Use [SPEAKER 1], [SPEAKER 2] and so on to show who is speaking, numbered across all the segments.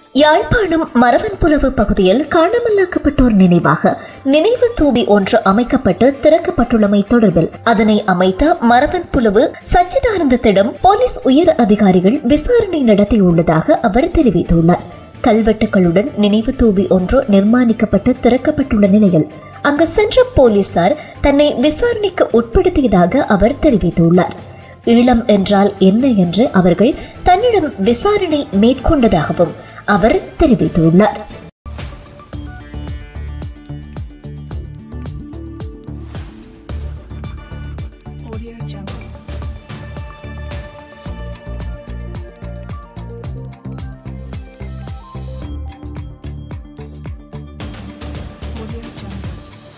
[SPEAKER 1] யாழ்ப்பாணம் மரவன்புலவு பகுதியில் காணாமலாக்கப்பட்டோர் நினைவாக நினைவு தூபி ஒன்று அமைக்கப்பட்டு திறக்கப்பட்டுள்ளமை தொடர்பில் அதனை அமைத்த மரவன்புலவு சச்சிதானந்தத்திடம் போலீஸ் உயர் அதிகாரிகள் விசாரணை நடத்தியுள்ளதாக அவர் தெரிவித்துள்ளார் கல்வெட்டுகளுடன் நினைவு தூபி ஒன்று நிர்மாணிக்கப்பட்டு திறக்கப்பட்டுள்ள நிலையில் அங்கு சென்ற போலீசார் தன்னை விசாரணைக்கு உட்படுத்தியதாக அவர் தெரிவித்துள்ளார் ஈழம் என்றால் என்ன என்று அவர்கள் தன்னிடம் விசாரணை மேற்கொண்டதாகவும் அவர் தெரிவித்துள்ளார்
[SPEAKER 2] Audio Jungle. Audio Jungle.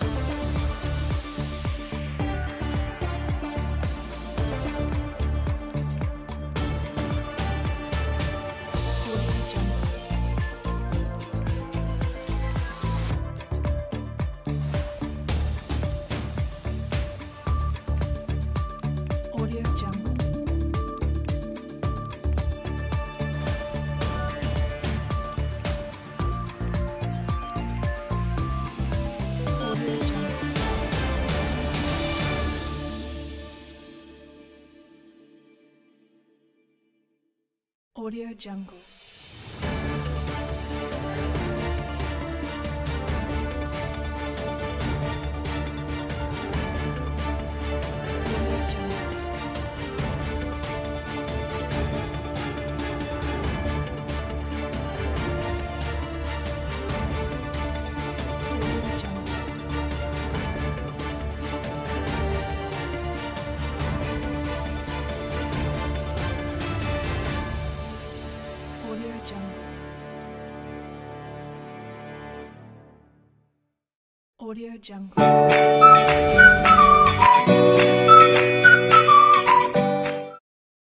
[SPEAKER 2] Audio Jungle. Audio Jungle. Audio Jungle. Audio Jungle. Audio Jungle. Audio Jungle. Audio Jungle. Audio Jungle.